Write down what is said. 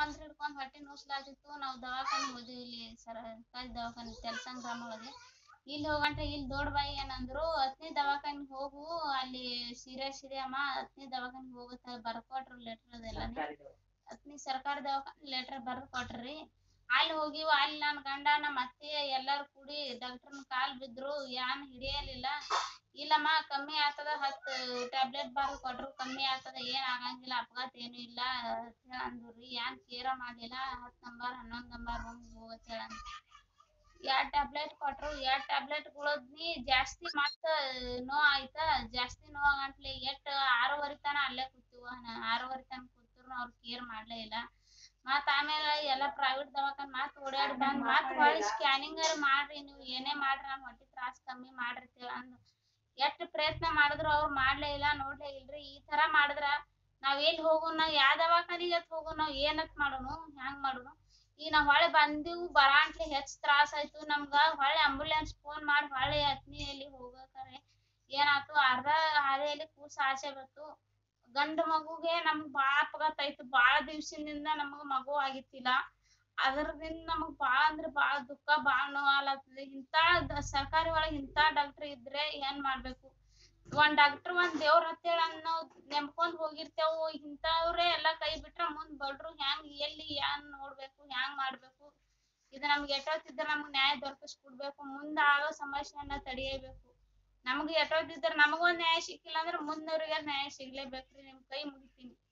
ಮಂತ್ರ ಹಿಡ್ಕೊಂಡ್ ಹೊಟ್ಟೆ ನುಸ್ಲಾತಿತ್ತು ನಾವ್ ದವಾಖಾನೆ ಹೋದ್ವಿ ಇಲ್ಲಿ ಸರ್ಕಾರಿ ದವಾಖಾನೆ ತೆಲಸಂಗ್ ಗ್ರಾಮ ಒಳಗೆ ಇಲ್ಲಿ ಹೋಗಂಟ್ರೆ ಇಲ್ಲಿ ದೊಡ್ಡ ಬಾಯಿ ಏನಂದ್ರು ಹತ್ತನೇ ದವಾಖಾನಿಗ್ ಹೋಗು ಅಲ್ಲಿ ಸೀರಿಯಸ್ ಇದೆ ಅಮ್ಮ ಹತ್ತನೇ ದವಾಖಾನಿಗ್ ಹೋಗುತ್ತ ಬರ್ಕೊಟ್ರು ಲೆಟರ್ ಅದೆಲ್ಲಾನು ಹತ್ತನೇ ಸರ್ಕಾರಿ ದವಾಖಾನೆ ಲೆಟರ್ ಬರ್ದ್ ಕೊಟ್ರಿ ಅಲ್ಲಿ ಹೋಗಿವ ಅಲ್ಲಿ ನನ್ ಗಂಡ ನಮ್ಮ ಅತ್ತೆ ಎಲ್ಲಾರು ಕೂಡಿ ಡಾಕ್ಟರ್ನ ಕಾಲ್ ಬಿದ್ರು ಯಾನ್ ಹಿಡಿಯಲಿಲ್ಲ ಇಲ್ಲಮ್ಮ ಕಮ್ಮಿ ಆಗ್ತದ ಹತ್ತ್ ಟ್ಯಾಬ್ಲೆಟ್ ಬರ್ದ್ ಕೊಟ್ರು ಕಮ್ಮಿ ಆಗ್ತದ ಏನ್ ಆಗಂಗಿಲ್ಲ ಅಪಘಾತ ಏನು ಇಲ್ಲ ಅಂತ ಹೇಳಿ ಅಂದ್ರಿ ಯಾನ್ ಕೇರ ಮಾಡ್ಲಿಲ್ಲ ಹತ್ತ್ ನಂಬರ್ ಹನ್ನೊಂದ್ ನಂಬರ್ ರೂಮ್ ಹೋಗತ್ ಹೇಳ ಎರಡ್ ಟ್ಯಾಬ್ಲೆಟ್ ಕೊಟ್ರು ಎರಡ್ ಟ್ಯಾಬ್ಲೆಟ್ ಗುಳದ್ನಿ ಜಾಸ್ತಿ ಮತ್ತ ನೋವ್ ಆಯ್ತಾ ಜಾಸ್ತಿ ನೋವ್ ಆಗಂಟ್ಲೆ ಎಷ್ಟ್ ಆರೂವರೆ ತನ ಅಲ್ಲೇ ಕೂತಿವ ಆರೂವರೆ ತನ ಕೂತ್ರುನು ಅವ್ರ ಕೇರ್ ಮಾಡ್ಲೇ ಇಲ್ಲ ಮತ್ತ್ ಆಮೇಲೆ ಎಲ್ಲಾ private ದವಾಖಾನೆ ಮತ್ತ್ ಓಡಾಡಿ ಬಂದ್ ಮತ್ತ್ ಹೊಳ್ಳಿ scanning ಅರೆ ಮಾಡ್ರಿ ನೀವ್ ಏನೇ ಮಾಡ್ರಿ ನನ್ ಹೊಟ್ಟಿ ತ್ರಾಸ್ ಕಮ್ಮಿ ಮಾಡ್ರಿ ಅಂತ ಹೇಳಿ ಅಂದ್ರು ಎಷ್ಟ್ ಪ್ರಯತ್ನ ಮಾಡಿದ್ರು ಅವ್ರ್ ಮಾಡ್ಲೇ ಇಲ್ಲ ನೋಡ್ಲೇ ಇಲ್ರಿ ಈ ತರಾ ಮಾಡಿದ್ರ ನಾವ್ ಎಲ್ಲಿ ಹೋಗುನ ಯಾ ದವಾಖಾನಿಗ್ ಅತ್ ಹೋಗುನು ನಾವ್ ಏನಂತ ಮಾಡೋನು ಹ್ಯಾಂಗ್ ಮಾಡೋನು ಈಗ ನಾವ್ ಹೊಳ್ಳಿ ಬಂದಿವು ಬರಾಂತ್ಲೆ ಹೆಚ್ಚ್ ತ್ರಾಸ್ ಆಯ್ತು ನಮ್ಗ ಹೊಳ್ಳಿ ambulance phone ಮಾಡಿ ಹೊಳ್ಳಿ ಅತ್ನಿಯಲ್ಲಿ ಹೋಗ್ಬೇಕಾರೆ ಏನಾತು ಅರ್ಧ ಹಾದಿಯಲ್ಲಿ ಕೂಸ್ ಆಚೆ ಬಂತು ಗಂಡ ಮಗುಗೆ ನಮ್ಗ್ ಬಾಳ ಅಪಘಾತ ಆಯ್ತು ಬಾಳ ದಿವ್ಸದಿಂದ ನಮಗ್ ಮಗು ಆಗಿತ್ತಿಲ್ಲ ಅದ್ರದಿಂದ ನಮಗ್ ಬಾಳ ಅಂದ್ರ ಬಾಳ ದುಃಖ ಬಾಳ ನೋವ್ ಆಗ್ಲತ್ತದ ಇಂತಾ ದ- ಸರ್ಕಾರಿ ಒಳಗ್ ಇಂತಾ doctor ಇದ್ರೆ ಏನ್ ಮಾಡ್ಬೇಕು ಒಂದ್ doctor ಒಂದ್ ದೇವ್ರ ಹತ್ತೇಳಿ ಅನ್ನೋ ನೆಮ್ಕೊಂಡ್ ಹೋಗಿರ್ತೇವು ಇಂತಾವ್ರೆ ಎಲ್ಲಾ ಕೈ ಬಿಟ್ರ ಮುಂದ್ ಬಡ್ರು ಹ್ಯಾಂಗ್ ಎಲ್ಲಿ ಏನ್ ನೋಡ್ಬೇಕು ಹ್ಯಾಂಗ್ ಮಾಡ್ಬೇಕು ಇದು ನಮ್ಗ್ ಎಷ್ಟೊತ್ತಿದ್ರ ನಮ್ಗ್ ನ್ಯಾಯ ದೊರಕಿಸಿ ಕೊಡ್ಬೇಕು ಮುಂದ ಆಗೋ ಸಮಸ್ಯೆಯನ್ನ ತಡೆಯಬೇಕು ನಮ್ಗ್ ಎಷ್ಟೊತ್ತಿದ್ರ ನಮಗೊಂದ್ ನ್ಯಾಯ ಸಿಕ್ಕಿಲ್ಲ ಅಂದ್ರ ಮುಂದೋರ್ಗೆ ನ್ಯಾಯ ಸಿಗ್ಲೇಬೇಕ್ರಿ ನಿಮ್ ಕೈ ಮುಗಿತೀನಿ